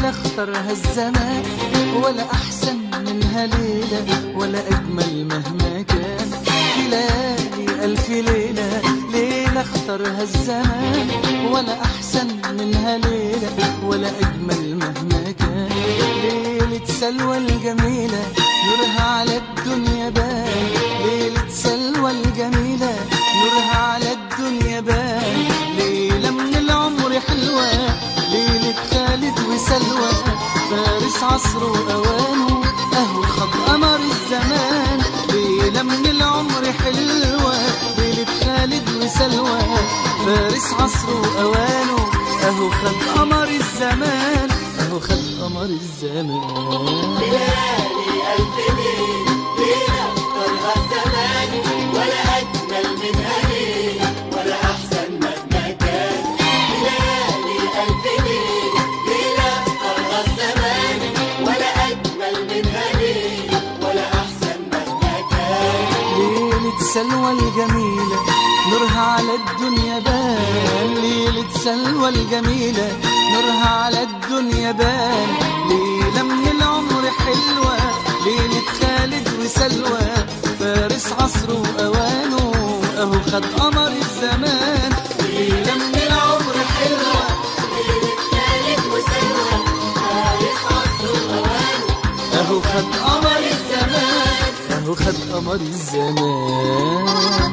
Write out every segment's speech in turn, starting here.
اختارها الزمان ولا احسن منها ليله ولا اجمل مهما كان في ليالي الف ليله ليله اختارها الزمان ولا احسن منها ليله ولا اجمل مهما كان ليله سلوى الجميله نورها على الدنيا بان ليله سلوى الجميله نورها على الدنيا بان ليله من العمر حلوه ليله خالد وسلوى فارس عصره واوانه اهو خد قمر الزمان ليله من العمر حلوه ليله خالد وسلوى فارس عصره واوانه اهو خد قمر الزمان اهو خد قمر الزمان ليالي ألف ليل ليلة اختارها الزمان ولا أجمل منها ليل ولا أحسن مهما كان ليالي ألف ليل ليلة اختارها الزمان ولا أجمل منها ليل ولا أحسن مهما كان ليلة سلوى الجميلة نورها على الدنيا بان ليلة سلوى الجميلة نورها على الدنيا بان ليلة من العمر حلوة ليلة خالد وسلوى فارس عصره وأوانه أهو خد قمر الزمان ليلة من العمر حلوة خالد وسلوى فارس عصر وأوانه أهو خد قمر الزمان أهو خد قمر الزمان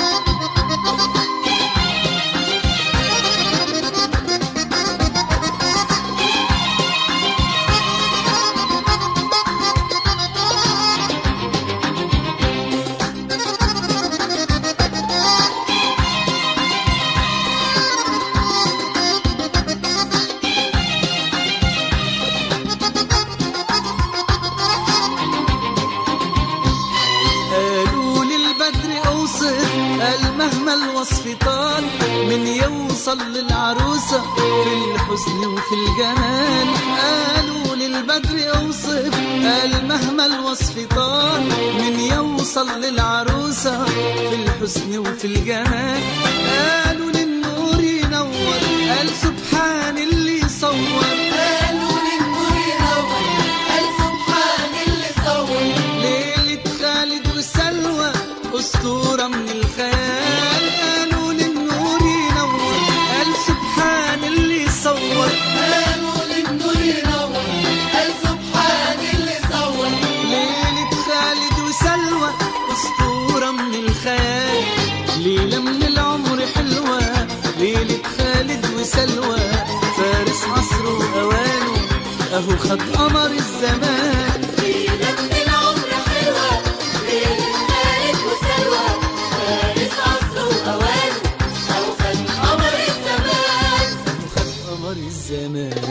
قالوا للبدر اوصف قال مهما الوصف طال من يوصل للعروسة في الحزن وفي الجمال قالوا للبدر اوصف قال مهما الوصف طال من يوصل للعروسة في الحزن وفي الجمال قالوا للنور ينور قال سبحان اللي صور قالوا للنور ينور قال سبحان اللي صور ليلة خالد وسلوى أسطورة من الخيال قالوا للنور ينور قال سبحان اللي صور قالوا للنور ينور قال سبحان اللي صور ليلة خالد وسلوى أسطورة من الخيال ليلة من العمر حلوة ليلة خالد وسلوى فارس عصره وأوانه أهو خد قمر الزمان ليلة من العمر حلوة ليلة خالد وسلوى فارس عصر وأوانه أو خد قمر الزمان خد قمر الزمان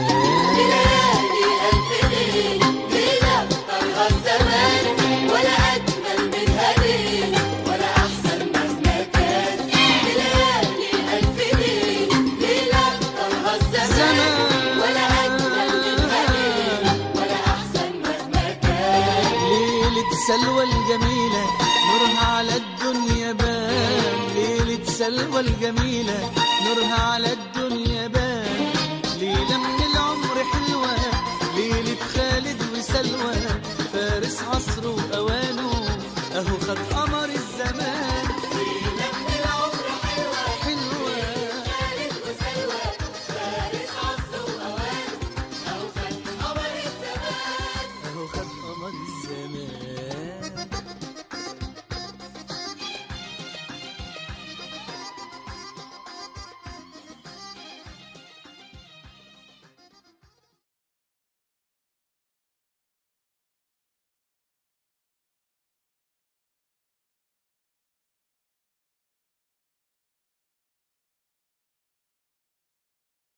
ليالي ألف ليل ليلة طرها الزمان ولا أجمل منها ليل ولا أحسن مهما كان ليالي ألف ليل ليلة طرها الزمان ولا أجمل منها ليل ولا أحسن مهما كان ليلة سلوى الجميلة نورها على الدنيا بان ليلة سلوى الجميلة نورها على الدنيا بان ليلة من العمر حلوة ليلة خالد وسلوى فارس عصره أوان